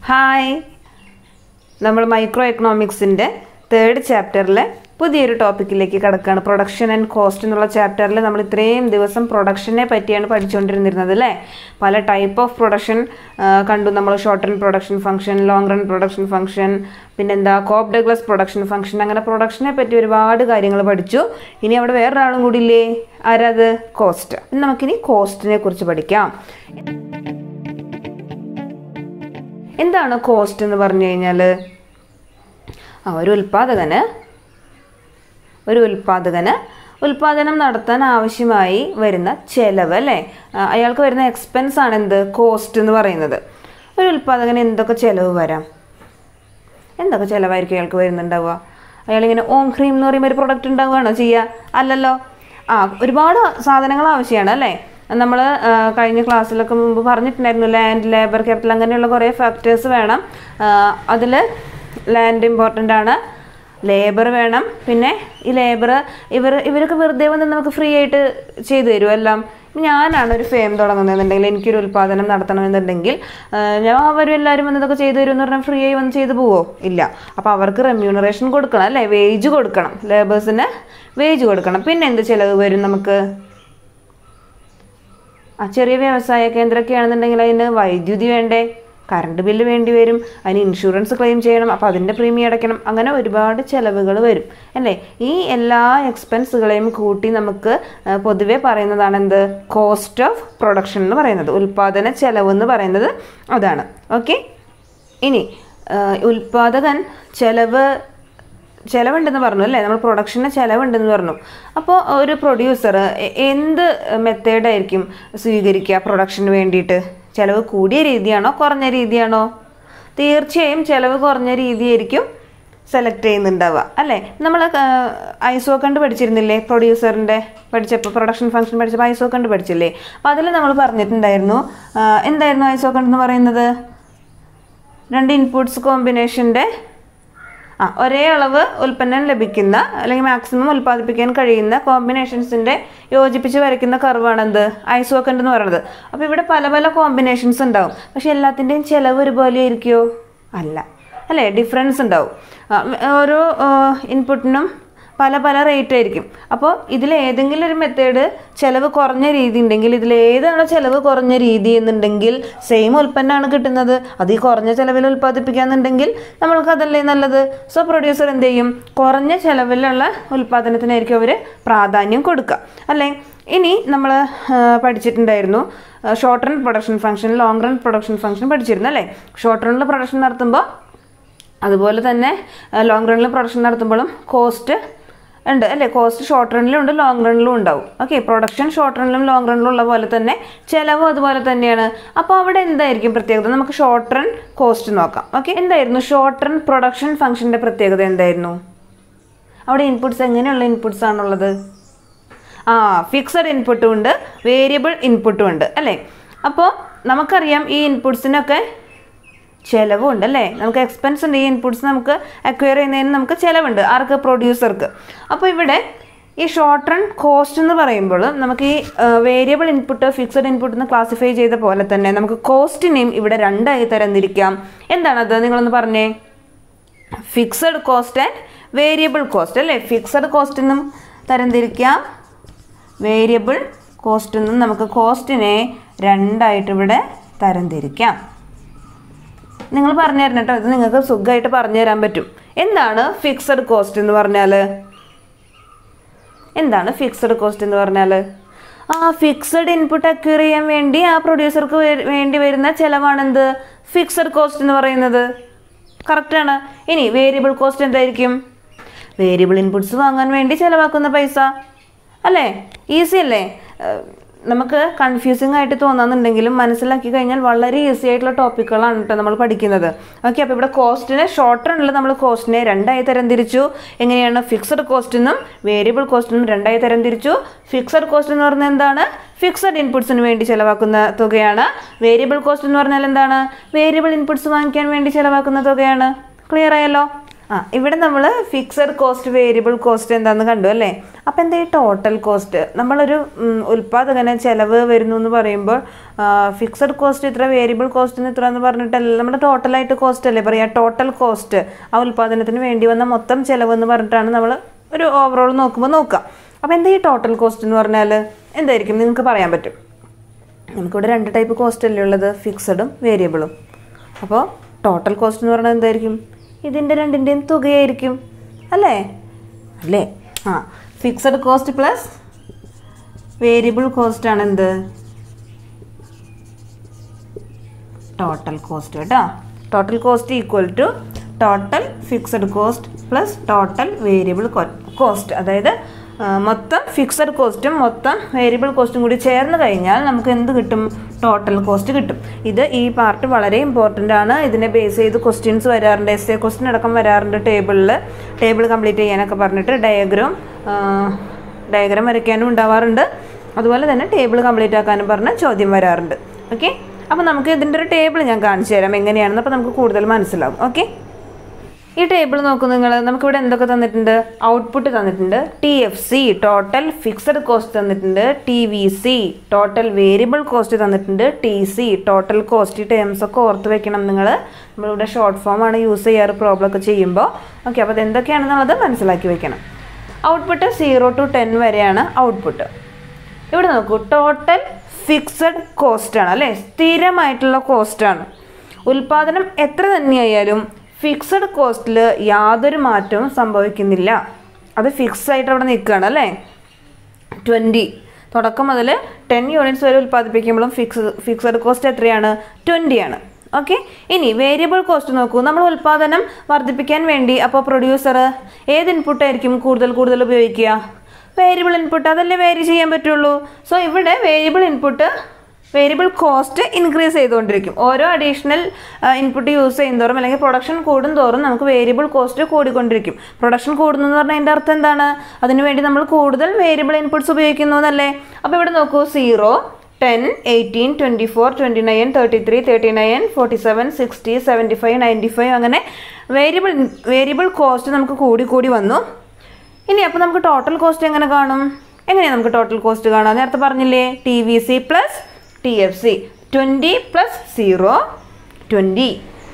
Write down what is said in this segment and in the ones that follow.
Hi നമ്മൾ micro എക്കണോമിക്സിൻ്റെ third ചാപ്റ്ററിലെ പുതിയൊരു ടോപ്പിക്കിലേക്ക് കിടക്കുകയാണ് പ്രൊഡക്ഷൻ ആൻഡ് കോസ്റ്റ് എന്നുള്ള ചാപ്റ്ററിൽ നമ്മൾ ഇത്രയും ദിവസം പ്രൊഡക്ഷനെ പറ്റിയാണ് പഠിച്ചുകൊണ്ടിരുന്നിരുന്നത് അല്ലേ പല ടൈപ്പ് ഓഫ് പ്രൊഡക്ഷൻ കണ്ടു നമ്മൾ short run production function long run production function പിന്നെന്താ കോപ്പ് ഡഗ്ലസ് പ്രൊഡക്ഷൻ ഫംഗ്ഷൻ അങ്ങനെ പ്രൊഡക്ഷനെ പറ്റി ഒരുപാട് കാര്യങ്ങൾ പഠിച്ചു ഇനി അവിടെ വേറൊരാളും കൂടി ഇല്ലേ ആരാത് കോസ്റ്റ് നമുക്കിനി കോസ്റ്റിനെ കുറിച്ച് പഠിക്കാം എന്താണ് കോസ്റ്റ് എന്ന് പറഞ്ഞു കഴിഞ്ഞാൽ ആ ഒരു ഉൽപ്പാദകന് ഒരു ഉൽപ്പാദകന് ഉൽപ്പാദനം നടത്താൻ ആവശ്യമായി വരുന്ന ചെലവ് അല്ലേ ആ, അയാൾക്ക് വരുന്ന എക്സ്പെൻസ് ആണ് എന്ത് കോസ്റ്റ് എന്ന് പറയുന്നത് ഒരു ഉൽപ്പാദകന് എന്തൊക്കെ ചെലവ് വരാം എന്തൊക്കെ ചിലവായിരിക്കും അയാൾക്ക് വരുന്നുണ്ടാവുക അയാളിങ്ങനെ ഓം ക്രീം എന്ന് പറയുമ്പോൾ ഒരു പ്രൊഡക്റ്റ് ഉണ്ടാവുകയാണോ ചെയ്യുക അല്ലല്ലോ ആ ഒരുപാട് സാധനങ്ങൾ ആവശ്യമാണ് അല്ലേ നമ്മൾ കഴിഞ്ഞ ക്ലാസ്സിലൊക്കെ മുമ്പ് പറഞ്ഞിട്ടുണ്ടായിരുന്നു ലാൻഡ് ലേബർ ക്യാപിറ്റൽ അങ്ങനെയുള്ള കുറേ ഫാക്ടേഴ്സ് വേണം അതിൽ ലാൻഡ് ഇമ്പോർട്ടൻ്റ് ആണ് ലേബർ വേണം പിന്നെ ഈ ലേബർ ഇവർ ഇവരൊക്കെ വെറുതെ വന്ന് നമുക്ക് ഫ്രീ ആയിട്ട് ചെയ്തു തരും എല്ലാം ഞാനാണ് ഒരു ഫെയിം തുടങ്ങുന്നതെന്നുണ്ടെങ്കിൽ എനിക്കൊരു ഉൽപ്പാദനം നടത്തണമെന്നുണ്ടെങ്കിൽ ആ, ഞാൻ അവരും എല്ലാവരും വന്ന് ഇതൊക്കെ ചെയ്തു തരും എന്ന് പറഞ്ഞാൽ ഫ്രീ ആയി വന്ന് ചെയ്തു പോവോ ഇല്ല അപ്പോൾ അവർക്ക് റെമ്യൂണറേഷൻ കൊടുക്കണം അല്ലേ വേജ് കൊടുക്കണം ലേബേഴ്സിന് വേജ് കൊടുക്കണം പിന്നെ എന്ത് ചിലവ് വരും നമുക്ക് ആ ചെറിയ വ്യവസായ കേന്ദ്രമൊക്കെ ആണെന്നുണ്ടെങ്കിൽ അതിന് വൈദ്യുതി വേണ്ടേ കറണ്ട് ബില്ല് വേണ്ടി വരും അതിന് ഇൻഷുറൻസ് ക്ലെയിം ചെയ്യണം അപ്പോൾ അതിൻ്റെ പ്രീമിയം അടയ്ക്കണം അങ്ങനെ ഒരുപാട് ചിലവുകൾ വരും അല്ലേ ഈ എല്ലാ എക്സ്പെൻസുകളെയും കൂട്ടി നമുക്ക് ആ, പൊതുവെ പറയുന്നതാണ് എന്ത് കോസ്റ്റ് ഓഫ് പ്രൊഡക്ഷൻ എന്ന് പറയുന്നത് ഉൽപ്പാദന ചെലവ് എന്ന് പറയുന്നത് അതാണ് ഓക്കെ ഇനി ആ, ഉൽപ്പാദകൻ ചെലവ് ചിലവുണ്ടെന്ന് പറഞ്ഞു അല്ലേ നമ്മൾ പ്രൊഡക്ഷന് ചിലവുണ്ടെന്ന് പറഞ്ഞു അപ്പോൾ ഒരു പ്രൊഡ്യൂസർ എന്ത് മെത്തേഡായിരിക്കും സ്വീകരിക്കുക പ്രൊഡക്ഷന് വേണ്ടിയിട്ട് ചിലവ് കൂടിയ രീതിയാണോ കുറഞ്ഞ രീതിയാണോ തീർച്ചയായും ചിലവ് കുറഞ്ഞ രീതിയായിരിക്കും സെലക്ട് ചെയ്യുന്നുണ്ടാവുക അല്ലേ നമ്മൾ ഐസോ കണ്ട് പഠിച്ചിരുന്നില്ലേ പ്രൊഡ്യൂസറിൻ്റെ പഠിച്ചപ്പോൾ പ്രൊഡക്ഷൻ ഫംഗ്ഷൻ പഠിച്ചപ്പോൾ ഐസോ കണ്ട് പഠിച്ചില്ലേ അപ്പോൾ അതിൽ നമ്മൾ പറഞ്ഞിട്ടുണ്ടായിരുന്നു ആ, എന്തായിരുന്നു ഐസോ കണ്ട് എന്ന് പറയുന്നത് രണ്ട് ഇൻപുട്സ് കോമ്പിനേഷൻ്റെ ആ ഒരേ അളവ് ഉൽപ്പന്നം ലഭിക്കുന്ന അല്ലെങ്കിൽ മാക്സിമം ഉൽപ്പാദിപ്പിക്കാൻ കഴിയുന്ന കോമ്പിനേഷൻസിൻ്റെ യോജിപ്പിച്ച് വരയ്ക്കുന്ന കർവാണെന്ത് ഐസോക്കൻ്റ് എന്ന് പറയുന്നത് അപ്പോൾ ഇവിടെ പല പല കോമ്പിനേഷൻസ് ഉണ്ടാവും പക്ഷെ എല്ലാത്തിൻ്റെയും ചിലവ് ഒരുപോലെ ആയിരിക്കുമോ അല്ല അല്ലേ ഡിഫറൻസ് ഉണ്ടാവും ആ, ഓരോ ഇൻപുട്ടിനും പല പല റേറ്റ് ആയിരിക്കും അപ്പോൾ ഇതിൽ ഏതെങ്കിലും ഒരു മെത്തേഡ് ചിലവ് കുറഞ്ഞ രീതി ഉണ്ടെങ്കിൽ ഇതിൽ ഏതാണോ ചിലവ് കുറഞ്ഞ രീതി എന്നുണ്ടെങ്കിൽ സെയിം ഉൽപ്പന്നമാണ് കിട്ടുന്നത് അത് ഈ കുറഞ്ഞ ചിലവിൽ ഉൽപ്പാദിപ്പിക്കാന്നുണ്ടെങ്കിൽ നമ്മൾക്ക് അതല്ലേ നല്ലത് സോ പ്രൊഡ്യൂസർ എന്ത് ചെയ്യും കുറഞ്ഞ ചിലവിലുള്ള ഉൽപ്പാദനത്തിനായിരിക്കും അവർ പ്രാധാന്യം കൊടുക്കുക അല്ലേ ഇനി നമ്മൾ പഠിച്ചിട്ടുണ്ടായിരുന്നു short run production function long run production function പഠിച്ചിരുന്നു അല്ലേ ഷോർട്ട് റണ്ണിൽ പ്രൊഡക്ഷൻ നടത്തുമ്പോൾ അതുപോലെ തന്നെ ലോങ് റണ്ണിൽ പ്രൊഡക്ഷൻ നടത്തുമ്പോഴും കോസ്റ്റ് ഉണ്ട് അല്ലേ കോസ്റ്റ് ഷോർട്ട് റണ്ണിലും ഉണ്ട് ലോങ് റണ്ണിലും ഉണ്ടാവും ഓക്കെ പ്രൊഡക്ഷൻ ഷോർട്ട് റണ്ണിലും ലോങ് റണ്ണിലും ഉള്ള പോലെ തന്നെ ചിലവും അതുപോലെ തന്നെയാണ് അപ്പോൾ അവിടെ എന്തായിരിക്കും പ്രത്യേകത നമുക്ക് ഷോർട്ട് റൺ കോസ്റ്റ് നോക്കാം ഓക്കെ എന്തായിരുന്നു ഷോർട്ട് റൺ പ്രൊഡക്ഷൻ ഫംഗ്ഷൻ്റെ പ്രത്യേകത എന്തായിരുന്നു അവിടെ ഇൻപുട്സ് എങ്ങനെയുള്ള ഇൻപുട്സ് ആണുള്ളത് ആ ഫിക്സഡ് ഇൻപുട്ടും ഉണ്ട് വേരിയബിൾ ഇൻപുട്ടും ഉണ്ട് അല്ലേ അപ്പോൾ നമുക്കറിയാം ഈ ഇൻപുട്സിനൊക്കെ ചിലവുണ്ട് അല്ലേ നമുക്ക് എക്സ്പെൻസ് ഉണ്ട് ഈ ഇൻപുട്സ് നമുക്ക് അക്വയർ ചെയ്യുന്നതിന് നമുക്ക് ചിലവുണ്ട് ആർക്ക് പ്രൊഡ്യൂസർക്ക് അപ്പോൾ ഇവിടെ ഈ ഷോർട്ട് റൺ കോസ്റ്റ് എന്ന് പറയുമ്പോൾ നമുക്ക് ഈ വേരിയബിൾ ഇൻപുട്ട് ഫിക്സഡ് ഇൻപുട്ട് എന്ന് ക്ലാസിഫൈ ചെയ്ത പോലെ തന്നെ നമുക്ക് കോസ്റ്റിനെയും ഇവിടെ രണ്ടായി തരംതിരിക്കാം എന്താണത് നിങ്ങളൊന്ന് പറഞ്ഞേ fixed cost and variable cost അല്ലേ ഫിക്സഡ് കോസ്റ്റ് എന്നും തരംതിരിക്കാം വേരിയബിൾ കോസ്റ്റ് എന്നും നമുക്ക് കോസ്റ്റിനെ രണ്ടായിട്ട് ഇവിടെ തരംതിരിക്കാം നിങ്ങൾ പറഞ്ഞു തരണം കേട്ടോ ഇത് നിങ്ങൾക്ക് സുഖമായിട്ട് പറഞ്ഞു തരാൻ പറ്റും എന്താണ് ഫിക്സഡ് കോസ്റ്റ് എന്ന് പറഞ്ഞാൽ എന്താണ് ഫിക്സഡ് കോസ്റ്റ് എന്ന് പറഞ്ഞാൽ ആ ഫിക്സഡ് ഇൻപുട്ട് അക്യൂർ ചെയ്യാൻ വേണ്ടി ആ പ്രൊഡ്യൂസർക്ക് വേണ്ടി വരുന്ന ചിലവാണെന്ത് ഫിക്സഡ് കോസ്റ്റ് എന്ന് പറയുന്നത് കറക്റ്റാണ് ഇനി വേരിയബിൾ കോസ്റ്റ് എന്തായിരിക്കും വേരിയബിൾ ഇൻപുട്സ് വാങ്ങാൻ വേണ്ടി ചിലവാക്കുന്ന പൈസ അല്ലേ ഈസി അല്ലേ ഏഹ് നമുക്ക് കൺഫ്യൂസിങ് ആയിട്ട് തോന്നാന്നുണ്ടെങ്കിലും മനസ്സിലാക്കി കഴിഞ്ഞാൽ വളരെ ഈസി ആയിട്ടുള്ള ടോപ്പിക്കുകളാണ് കേട്ടോ നമ്മൾ പഠിക്കുന്നത് ഓക്കെ അപ്പോൾ ഇവിടെ കോസ്റ്റിനെ ഷോർട്ട് റണ്ണിൽ നമ്മൾ കോസ്റ്റിനെ രണ്ടായി തരംതിരിച്ചു എങ്ങനെയാണ് ഫിക്സഡ് കോസ്റ്റ് എന്നും വേരിയബിൾ കോസ്റ്റ് എന്നും രണ്ടായി തരംതിരിച്ചു ഫിക്സഡ് കോസ്റ്റ് എന്ന് പറഞ്ഞാൽ എന്താണ് ഫിക്സഡ് ഇൻപുട്സിന് വേണ്ടി ചിലവാക്കുന്ന തുകയാണ് വേരിയബിൾ കോസ്റ്റ് എന്ന് പറഞ്ഞാൽ എന്താണ് വേരിയബിൾ ഇൻപുട്സ് വാങ്ങിക്കാൻ വേണ്ടി ചിലവാക്കുന്ന തുകയാണ് ക്ലിയർ ആയല്ലോ ആ ഇവിടെ നമ്മൾ ഫിക്സഡ് കോസ്റ്റ് വേരിയബിൾ കോസ്റ്റ് എന്താണെന്ന് കണ്ടു അല്ലേ അപ്പോൾ എന്താ ഈ ടോട്ടൽ കോസ്റ്റ് നമ്മളൊരു ഉം, ഉൽപ്പാദകന് ചിലവ് വരുന്നു എന്ന് പറയുമ്പോൾ ഫിക്സഡ് കോസ്റ്റ് ഇത്ര വേരിയബിൾ കോസ്റ്റിന് ഇത്ര എന്ന് പറഞ്ഞിട്ടല്ല നമ്മുടെ ടോട്ടലായിട്ട് കോസ്റ്റ് അല്ലേ പറയുക ടോട്ടൽ കോസ്റ്റ് ആ ഉൽപ്പാദനത്തിന് വേണ്ടി വന്ന മൊത്തം ചിലവ് എന്ന് പറഞ്ഞിട്ടാണ് നമ്മൾ ഒരു ഓവറോൾ നോക്കുമ്പോൾ നോക്കുക അപ്പോൾ എന്താ ഈ ടോട്ടൽ കോസ്റ്റ് എന്ന് പറഞ്ഞാൽ എന്തായിരിക്കും നിങ്ങൾക്ക് പറയാൻ പറ്റും നമുക്കിവിടെ രണ്ട് ടൈപ്പ് കോസ്റ്റ് അല്ലേ ഉള്ളത് ഫിക്സഡും വേരിയബിളും അപ്പോൾ ടോട്ടൽ കോസ്റ്റ് എന്ന് പറഞ്ഞാൽ എന്തായിരിക്കും ഇതിൻ്റെ രണ്ടിൻ്റെയും തുകയായിരിക്കും അല്ലേ അല്ലേ ആ fixed cost plus variable cost ആണ് എന്ത് ടോട്ടൽ കോസ്റ്റ് കേട്ടോ total cost equal to total fixed cost plus total variable cost അതായത് ആ, മൊത്തം ഫിക്സഡ് കോസ്റ്റും മൊത്തം വേരിയബിൾ കോസ്റ്റും കൂടി ചേർന്ന് കഴിഞ്ഞാൽ നമുക്ക് എന്ത് കിട്ടും ടോട്ടൽ കോസ്റ്റ് കിട്ടും ഇത് ഈ പാർട്ട് വളരെ ഇമ്പോർട്ടൻ്റ് ആണ് ഇതിനെ ബേസ് ചെയ്ത് ക്വസ്റ്റ്യൻസ് വരാറുണ്ട് എസ് എ ക്വസ്റ്റ്യൻ അടക്കം വരാറുണ്ട് ടേബിളിൽ ടേബിൾ കംപ്ലീറ്റ് ചെയ്യാനൊക്കെ പറഞ്ഞിട്ട് ഡയഗ്രാം ഡയഗ്രാം വരയ്ക്കാനും ഉണ്ടാവാറുണ്ട് അതുപോലെ തന്നെ ടേബിൾ കംപ്ലീറ്റ് ആക്കാനും പറഞ്ഞ ചോദ്യം വരാറുണ്ട് ഓക്കെ അപ്പോൾ നമുക്ക് ഇതിൻ്റെ ഒരു ടേബിൾ ഞാൻ കാണിച്ചു തരാം എങ്ങനെയാണെന്ന് അപ്പോൾ നമുക്ക് കൂടുതൽ മനസ്സിലാവും ഓക്കെ ഈ ടേബിൾ നോക്കൂ നിങ്ങൾ നമുക്കിവിടെ എന്തൊക്കെ തന്നിട്ടുണ്ട് ഔട്ട്പുട്ട് തന്നിട്ടുണ്ട് T F C total fixed cost തന്നിട്ടുണ്ട് T V C total variable cost തന്നിട്ടുണ്ട് T C total cost terms ഒക്കെ ഓർത്ത് വെക്കണം നിങ്ങൾ നമ്മളിവിടെ ഷോർട്ട് ഫോം ആണ് യൂസ് ചെയ്യാറ് പ്രോബ്ലം ഒക്കെ ചെയ്യുമ്പോൾ ഓക്കെ അപ്പോൾ അത് എന്തൊക്കെയാണെന്നുള്ളത് മനസ്സിലാക്കി വെക്കണം ഔട്ട്പുട്ട് സീറോ ടു ടെൻ വരെയാണ് ഔട്ട്പുട്ട് ഇവിടെ നോക്കൂ ടോട്ടൽ ഫിക്സഡ് കോസ്റ്റ് ആണ് അല്ലേ സ്ഥിരമായിട്ടുള്ള കോസ്റ്റ് ആണ് ഉൽപാദനം എത്ര തന്നെയായാലും ഫിക്സഡ് കോസ്റ്റിൽ യാതൊരു മാറ്റവും സംഭവിക്കുന്നില്ല അത് ഫിക്സ് ആയിട്ട് അവിടെ നിൽക്കുകയാണ് അല്ലേ ട്വൻറ്റി തുടക്കം മുതൽ ടെൻ യൂണിറ്റ്സ് വരെ ഉൽപ്പാദിപ്പിക്കുമ്പോഴും ഫിക്സ് ഫിക്സഡ് കോസ്റ്റ് എത്രയാണ് ട്വൻറ്റി ആണ് ഓക്കെ ഇനി വേരിയബിൾ കോസ്റ്റ് നോക്കൂ നമ്മൾ ഉൽപ്പാദനം വർദ്ധിപ്പിക്കാൻ വേണ്ടി അപ്പോൾ പ്രൊഡ്യൂസർ ഏത് ഇൻപുട്ടായിരിക്കും കൂടുതൽ കൂടുതൽ ഉപയോഗിക്കുക വേരിയബിൾ ഇൻപുട്ട് അതല്ലേ വേരി ചെയ്യാൻ പറ്റുള്ളൂ സോ ഇവിടെ variable input variable cost increase ചെയ്തുകൊണ്ടിരിക്കും ഓരോ അഡീഷണൽ ഇൻപുട്ട് യൂസ് ചെയ്യുന്നതോറും അല്ലെങ്കിൽ പ്രൊഡക്ഷൻ കൂടുന്തോറും നമുക്ക് വേരിയബിൾ കോസ്റ്റ് കൂടിക്കൊണ്ടിരിക്കും പ്രൊഡക്ഷൻ കൂടുന്നു എന്ന് പറഞ്ഞാൽ അതിൻ്റെ അർത്ഥം എന്താണ് അതിനുവേണ്ടി നമ്മൾ കൂടുതൽ വേരിയബിൾ ഇൻപുട്സ് ഉപയോഗിക്കുന്നു എന്നല്ലേ അപ്പോൾ ഇവിടെ നോക്കൂ zero ten eighteen twenty four twenty nine thirty three thirty nine forty seven sixty seventy five ninety five അങ്ങനെ വേരിയബിൾ വേരിയബിൾ കോസ്റ്റ് നമുക്ക് കൂടി കൂടി വന്നു ഇനി അപ്പോൾ നമുക്ക് ടോട്ടൽ കോസ്റ്റ് എങ്ങനെ കാണും എങ്ങനെയാണ് നമുക്ക് ടോട്ടൽ കോസ്റ്റ് കാണാം നേരത്തെ പറഞ്ഞില്ലേ T V C plus T F C twenty plus zero twenty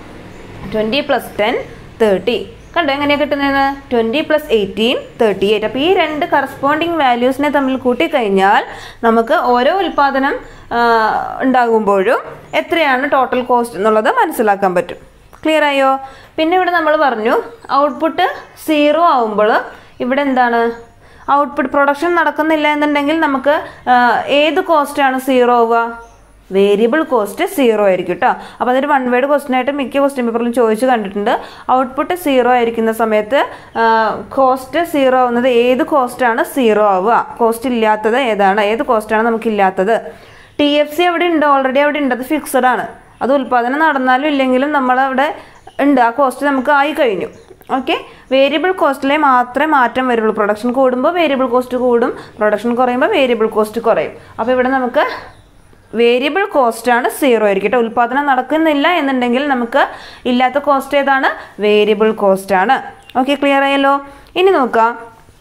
twenty plus ten thirty കണ്ടോ എങ്ങനെയാണ് കിട്ടുന്നത് twenty plus eighteen thirty eight അപ്പോൾ ഈ രണ്ട് കറസ്പോണ്ടിങ് വാല്യൂസിനെ തമ്മിൽ കൂട്ടിക്കഴിഞ്ഞാൽ നമുക്ക് ഓരോ ഉൽപ്പാദനം ആ, ഉണ്ടാകുമ്പോഴും എത്രയാണ് ടോട്ടൽ കോസ്റ്റ് എന്നുള്ളത് മനസ്സിലാക്കാൻ പറ്റും ക്ലിയർ ആയോ പിന്നെ ഇവിടെ നമ്മൾ പറഞ്ഞു ഔട്ട്പുട്ട് സീറോ ആവുമ്പോൾ ഇവിടെ എന്താണ് ഔട്ട്പുട്ട് പ്രൊഡക്ഷൻ നടക്കുന്നില്ല എന്നുണ്ടെങ്കിൽ നമുക്ക് ആ, ഏത് കോസ്റ്റാണ് സീറോ ആവുക വേരിയബിൾ കോസ്റ്റ് സീറോ ആയിരിക്കും കേട്ടോ അപ്പോൾ അതൊരു വൺ വേർഡ് ക്വസ്റ്റ്യൻ ആയിട്ട് മിക്ക ക്വസ്റ്റ്യൻ പേപ്പറിലും ചോദിച്ചു കണ്ടിട്ടുണ്ട് ഔട്ട്പുട്ട് സീറോ ആയിരിക്കുന്ന സമയത്ത് കോസ്റ്റ് സീറോ ആവുന്നത് ഏത് കോസ്റ്റാണ് സീറോ ആവുക കോസ്റ്റ് ഇല്ലാത്തത് ഏതാണ് ഏത് കോസ്റ്റാണ് നമുക്കില്ലാത്തത് ടി എഫ് സി അവിടെ ഉണ്ട് ഓൾറെഡി അവിടെ ഉണ്ട് അത് ഫിക്സഡ് ആണ് അത് ഉൽപ്പാദനം നടന്നാലും ഇല്ലെങ്കിലും നമ്മളവിടെ ഉണ്ട് ആ കോസ്റ്റ് നമുക്ക് ആയി കഴിഞ്ഞു ഓക്കെ വേരിയബിൾ കോസ്റ്റിലെ മാത്രമേ മാറ്റം വരുള്ളൂ പ്രൊഡക്ഷൻ കൂടുമ്പോൾ വേരിയബിൾ കോസ്റ്റ് കൂടും പ്രൊഡക്ഷൻ കുറയുമ്പോൾ വേരിയബിൾ കോസ്റ്റ് കുറയും അപ്പോൾ ഇവിടെ നമുക്ക് വേരിയബിൾ കോസ്റ്റാണ് സീറോ ആയിരിക്കും കേട്ടോ ഉൽപ്പാദനം നടക്കുന്നില്ല എന്നുണ്ടെങ്കിൽ നമുക്ക് ഇല്ലാത്ത കോസ്റ്റ് ഏതാണ് വേരിയബിൾ കോസ്റ്റാണ് ഓക്കെ ക്ലിയർ ആയല്ലോ ഇനി നോക്കാം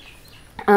ആ,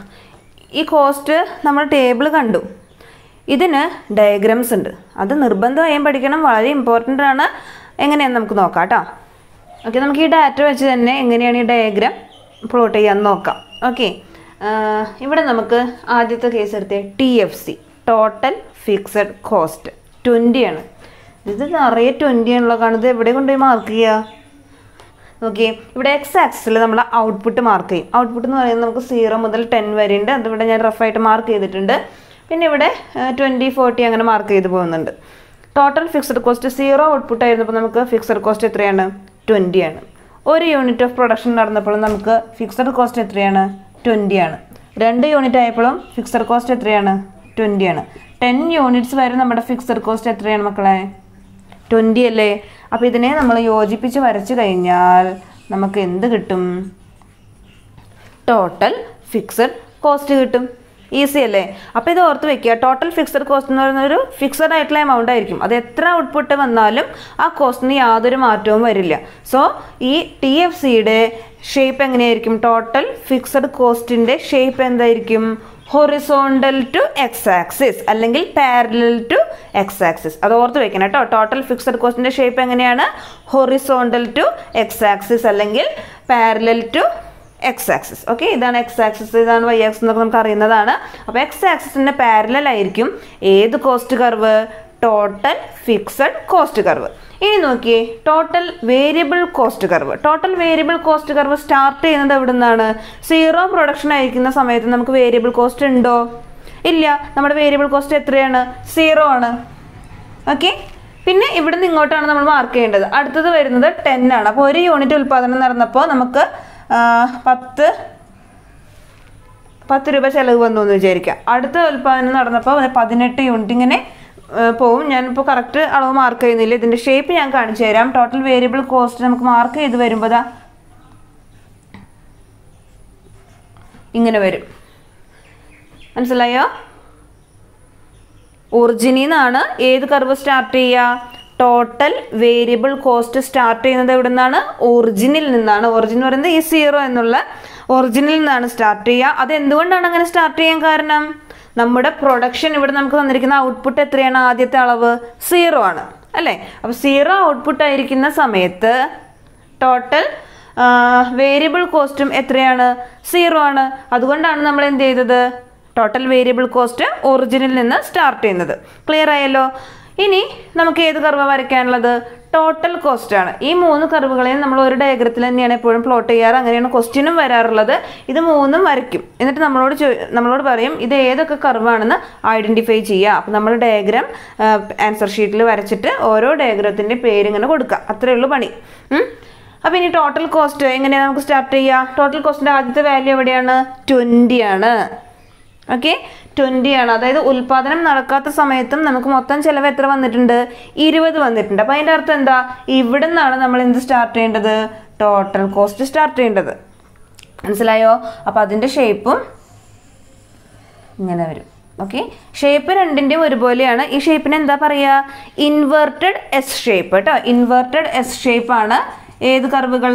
ഈ കോസ്റ്റ് നമ്മൾ ടേബിൾ കണ്ടു ഇതിന് ഡയഗ്രാംസ് ഉണ്ട് അത് നിർബന്ധമായും പഠിക്കണം വളരെ ഇമ്പോർട്ടൻ്റ് ആണ് എങ്ങനെയാണെന്ന് നമുക്ക് നോക്കാം കേട്ടോ ഓക്കെ നമുക്ക് ഈ ഡാറ്റ വെച്ച് തന്നെ എങ്ങനെയാണ് ഈ ഡയഗ്രാം പ്ലോട്ട് ചെയ്യാൻ നോക്കാം ഓക്കെ ഇവിടെ നമുക്ക് ആദ്യത്തെ കേസ് എടുത്തേ T F C total fixed cost twenty ആണ് ഇത് നിറയെ ട്വൻറ്റി ആണല്ലോ കാണുന്നത് എവിടെ കൊണ്ടുപോയി മാർക്ക് ചെയ്യുക ഓക്കെ ഇവിടെ എക്സ് ആക്സിൽ നമ്മൾ ഔട്ട്പുട്ട് മാർക്ക് ചെയ്യും ഔട്ട്പുട്ട് എന്ന് പറയുന്നത് നമുക്ക് സീറോ മുതൽ ടെൻ വരെ ഉണ്ട് അതിവിടെ ഞാൻ റഫായിട്ട് മാർക്ക് ചെയ്തിട്ടുണ്ട് പിന്നെ ഇവിടെ ട്വൻറ്റി ഫോർട്ടി അങ്ങനെ മാർക്ക് ചെയ്ത് പോകുന്നുണ്ട് total fixed cost zero output ആയിരുന്നപ്പോൾ നമുക്ക് ഫിക്സഡ് കോസ്റ്റ് എത്രയാണ് ട്വൻറ്റി ആണ് ഒരു യൂണിറ്റ് ഓഫ് പ്രൊഡക്ഷൻ നടന്നപ്പോൾ നമുക്ക് ഫിക്സഡ് കോസ്റ്റ് എത്രയാണ് ട്വൻറ്റി ആണ് രണ്ട് യൂണിറ്റ് ആയപ്പോഴും ഫിക്സഡ് കോസ്റ്റ് എത്രയാണ് ട്വൻറ്റി ആണ് ടെൻ യൂണിറ്റ്സ് വരെ നമ്മുടെ ഫിക്സഡ് കോസ്റ്റ് എത്രയാണ് മക്കളെ ട്വൻറ്റി അല്ലേ അപ്പോൾ ഇതിനെ നമ്മൾ യോജിപ്പിച്ച് വരച്ചു കഴിഞ്ഞാൽ നമുക്ക് എന്ത് കിട്ടും ടോട്ടൽ ഫിക്സഡ് കോസ്റ്റ് കിട്ടും ഈസി അല്ലേ അപ്പോൾ ഇത് ഓർത്ത് വെക്കുക ടോട്ടൽ ഫിക്സഡ് കോസ്റ്റ് എന്ന് പറയുന്ന ഒരു ഫിക്സഡ് ആയിട്ടുള്ള എമൗണ്ട് ആയിരിക്കും അത് എത്ര ഔട്ട്പുട്ട് വന്നാലും ആ കോസ്റ്റിന് യാതൊരു മാറ്റവും വരില്ല സോ ഈ ടി എഫ് സിയുടെ ഷേപ്പ് എങ്ങനെയായിരിക്കും ടോട്ടൽ ഫിക്സഡ് കോസ്റ്റിൻ്റെ ഷേപ്പ് എന്തായിരിക്കും ഹൊറിസോണ്ടൽ ടു എക്സ് ആക്സിസ് അല്ലെങ്കിൽ പാരലൽ ടു എക്സ് ആക്സിസ് അത് ഓർത്ത് വെക്കണം കേട്ടോ ടോട്ടൽ ഫിക്സഡ് കോസ്റ്റിൻ്റെ ഷേപ്പ് എങ്ങനെയാണ് ഹൊറിസോണ്ടൽ ടു എക്സ് ആക്സിസ് അല്ലെങ്കിൽ parallel to X axis okay ഇതാണ് എക്സ് ആക്സിസ് ഇതാണ് വൈ ആക്സിസ് എന്നൊക്കെ നമുക്ക് അറിയുന്നതാണ് അപ്പോൾ എക്സ് ആക്സിസിൻ്റെ പാരലൽ ആയിരിക്കും ഏത് cost curve total fixed cost curve ഇനി നോക്കിയേ total variable cost curve total variable cost curve start ചെയ്യുന്നത് എവിടെ നിന്നാണ് സീറോ പ്രൊഡക്ഷൻ ആയിരിക്കുന്ന സമയത്ത് നമുക്ക് വേരിയബിൾ കോസ്റ്റ് ഉണ്ടോ ഇല്ല നമ്മുടെ വേരിയബിൾ കോസ്റ്റ് എത്രയാണ് സീറോ ആണ് ഓക്കെ പിന്നെ ഇവിടെ നിന്ന് ഇങ്ങോട്ടാണ് നമ്മൾ മാർക്ക് ചെയ്യേണ്ടത് അടുത്തത് വരുന്നത് ടെൻ ആണ് അപ്പോൾ ഒരു യൂണിറ്റ് ഉൽപ്പാദനം നടന്നപ്പോൾ നമുക്ക് ആ, പത്ത് പത്ത് രൂപ ചിലവ് വന്നു എന്ന് വിചാരിക്കാം അടുത്ത ഉൽപ്പാദനം നടന്നപ്പോൾ അത് പതിനെട്ട് യൂണിറ്റ് ഇങ്ങനെ ആ, പോവും ഞാനിപ്പോൾ കറക്റ്റ് അളവ് മാർക്ക് ചെയ്യുന്നില്ല ഇതിൻ്റെ ഷേപ്പ് ഞാൻ കാണിച്ചു തരാം ടോട്ടൽ വേരിയബിൾ കോസ്റ്റ് നമുക്ക് മാർക്ക് ചെയ്ത് വരുമ്പോൾ ദാ ഇങ്ങനെ വരും മനസ്സിലായോ ഒറിജിനിൽ നിന്നാണ് ഏത് കർവ് സ്റ്റാർട്ട് ചെയ്യുക ടോട്ടൽ വേരിയബിൾ കോസ്റ്റ് സ്റ്റാർട്ട് ചെയ്യുന്നത് എവിടെ നിന്നാണ് ഒറിജിനിൽ നിന്നാണ് ഒറിജിൻ എന്ന് പറയുന്നത് ഈ സീറോ എന്നുള്ള ഒറിജിനിൽ നിന്നാണ് സ്റ്റാർട്ട് ചെയ്യുക അത് എന്തുകൊണ്ടാണ് അങ്ങനെ സ്റ്റാർട്ട് ചെയ്യാൻ കാരണം നമ്മുടെ പ്രൊഡക്ഷൻ ഇവിടെ നമുക്ക് തന്നിരിക്കുന്ന ഔട്ട്പുട്ട് എത്രയാണ് ആദ്യത്തെ അളവ് സീറോ ആണ് അല്ലേ അപ്പോൾ സീറോ ഔട്ട്പുട്ട് ആയിരിക്കുന്ന സമയത്ത് ടോട്ടൽ വേരിയബിൾ കോസ്റ്റും എത്രയാണ് സീറോ ആണ് അതുകൊണ്ടാണ് നമ്മൾ എന്ത് ചെയ്തത് ടോട്ടൽ വേരിയബിൾ കോസ്റ്റ് ഒറിജിനിൽ നിന്ന് സ്റ്റാർട്ട് ചെയ്യുന്നത് ക്ലിയർ ആയല്ലോ ഇനി നമുക്ക് ഏത് കർവ് വരയ്ക്കാനുള്ളത് ടോട്ടൽ കോസ്റ്റ് ആണ് ഈ മൂന്ന് കർവുകളെയും നമ്മൾ ഒരു ഡയഗ്രത്തിൽ തന്നെയാണ് എപ്പോഴും പ്ലോട്ട് ചെയ്യാറ് അങ്ങനെയാണ് ക്വസ്റ്റ്യനും വരാറുള്ളത് ഇത് മൂന്നും വരയ്ക്കും എന്നിട്ട് നമ്മളോട് ചോ നമ്മളോട് പറയും ഇത് ഏതൊക്കെ കർവാണെന്ന് ഐഡൻറ്റിഫൈ ചെയ്യുക അപ്പോൾ നമ്മൾ ഡയഗ്രാം ആൻസർ ഷീറ്റിൽ വരച്ചിട്ട് ഓരോ ഡയഗ്രത്തിൻ്റെ പേരിങ്ങനെ കൊടുക്കുക അത്രയേ ഉള്ളൂ പണി ഉം. അപ്പോൾ ഇനി ടോട്ടൽ കോസ്റ്റ് എങ്ങനെയാണ് നമുക്ക് സ്റ്റാർട്ട് ചെയ്യുക ടോട്ടൽ കോസ്റ്റിൻ്റെ ആദ്യത്തെ വാല്യൂ എവിടെയാണ് ട്വൻറ്റി ആണ് ഓക്കെ ട്വൻറ്റി ആണ് അതായത് ഉൽപാദനം നടക്കാത്ത സമയത്തും നമുക്ക് മൊത്തം ചിലവ് എത്ര വന്നിട്ടുണ്ട് ഇരുപത് വന്നിട്ടുണ്ട് അപ്പോൾ അതിൻ്റെ അർത്ഥം എന്താ ഇവിടെ നിന്നാണ് നമ്മൾ എന്ത് സ്റ്റാർട്ട് ചെയ്യേണ്ടത് ടോട്ടൽ കോസ്റ്റ് സ്റ്റാർട്ട് ചെയ്യേണ്ടത് മനസ്സിലായോ അപ്പോൾ അതിൻ്റെ ഷേപ്പും ഇങ്ങനെ വരും ഓക്കെ ഷേപ്പ് രണ്ടിൻ്റെയും ഒരുപോലെയാണ് ഈ ഷേപ്പിന് എന്താ പറയുക ഇൻവേർട്ടഡ് എസ് ഷേപ്പ് കേട്ടോ ഇൻവേർട്ടഡ് എസ് ഷേപ്പ് ആണ് ഏത് കർവുകൾ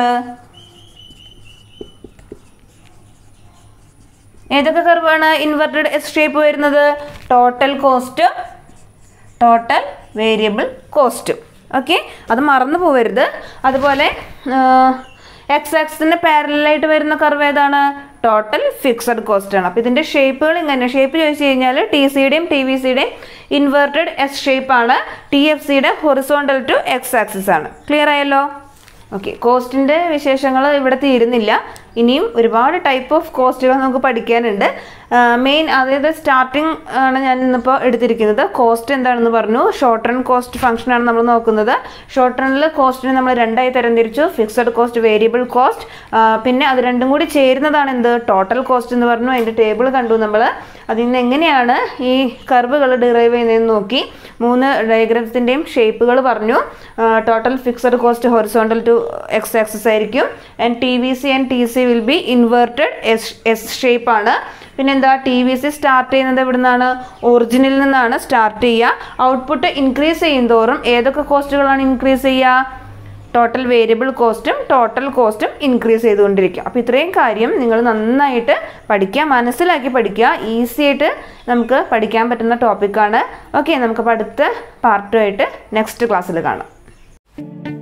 ഏതൊക്കെ കർവാണ് ഇൻവെർട്ടഡ് എസ് ഷേപ്പ് വരുന്നത് ടോട്ടൽ കോസ്റ്റ് ടോട്ടൽ വേരിയബിൾ കോസ്റ്റും ഓക്കെ അത് മറന്നു പോവരുത് അതുപോലെ എക്സ് ആക്സിന് പാരലായിട്ട് വരുന്ന കർവ് ഏതാണ് ടോട്ടൽ ഫിക്സഡ് കോസ്റ്റ് ആണ് അപ്പോൾ ഇതിൻ്റെ ഷേപ്പുകൾ ഇങ്ങനെ ഷേപ്പ് ചോദിച്ചു കഴിഞ്ഞാൽ ടി സിയുടെയും ടി വി സിയുടെയും ഇൻവേർട്ടഡ് എസ് ഷേപ്പ് ആണ് ടി എഫ് സിയുടെ ഹൊറിസോണ്ടൽ ടു എക്സ് ആക്സിസ് ആണ് ക്ലിയർ ആയല്ലോ ഓക്കെ കോസ്റ്റിൻ്റെ വിശേഷങ്ങൾ ഇവിടെ തീരുന്നില്ല ഇനിയും ഒരുപാട് ടൈപ്പ് ഓഫ് കോസ്റ്റുകൾ നമുക്ക് പഠിക്കാനുണ്ട് മെയിൻ അതായത് സ്റ്റാർട്ടിങ് ആണ് ഞാൻ ഇന്നിപ്പോൾ എടുത്തിരിക്കുന്നത് കോസ്റ്റ് എന്താണെന്ന് പറഞ്ഞു ഷോർട്ട് റൺ കോസ്റ്റ് ഫംഗ്ഷനാണ് നമ്മൾ നോക്കുന്നത് ഷോർട്ട് റണ്ണിൽ കോസ്റ്റിനെ നമ്മൾ രണ്ടായി തരംതിരിച്ചു ഫിക്സഡ് കോസ്റ്റ് വേരിയബിൾ കോസ്റ്റ് പിന്നെ അത് രണ്ടും കൂടി ചേരുന്നതാണ് എന്ത് ടോട്ടൽ കോസ്റ്റ് എന്ന് പറഞ്ഞു അതിൻ്റെ ടേബിൾ കണ്ടു നമ്മൾ അതിൽ നിന്ന് എങ്ങനെയാണ് ഈ കർവുകൾ ഡിറൈവ് ചെയ്യുന്നതെന്ന് നോക്കി മൂന്ന് ഡയഗ്രത്തിൻ്റെയും ഷേപ്പുകൾ പറഞ്ഞു total fixed cost horizontal to X axis ആയിരിക്കും and T V C and T C will be inverted S S shape ആണ് പിന്നെന്താ ടി വി സി സ്റ്റാർട്ട് ചെയ്യുന്നത് എവിടെ നിന്നാണ് ഒറിജിനിൽ നിന്നാണ് സ്റ്റാർട്ട് ചെയ്യുക ഔട്ട്പുട്ട് ഇൻക്രീസ് ചെയ്യുന്തോറും ഏതൊക്കെ കോസ്റ്റുകളാണ് ഇൻക്രീസ് ചെയ്യുക ടോട്ടൽ വേരിയബിൾ കോസ്റ്റും ടോട്ടൽ കോസ്റ്റും ഇൻക്രീസ് ചെയ്തുകൊണ്ടിരിക്കും അപ്പോൾ ഇത്രയും കാര്യം നിങ്ങൾ നന്നായിട്ട് പഠിക്കുക മനസ്സിലാക്കി പഠിക്കുക ഈസി ആയിട്ട് നമുക്ക് പഠിക്കാൻ പറ്റുന്ന ടോപ്പിക്കാണ് ഓക്കെ നമുക്ക് അടുത്ത പാർട്ടുമായിട്ട് നെക്സ്റ്റ് ക്ലാസ്സിൽ കാണാം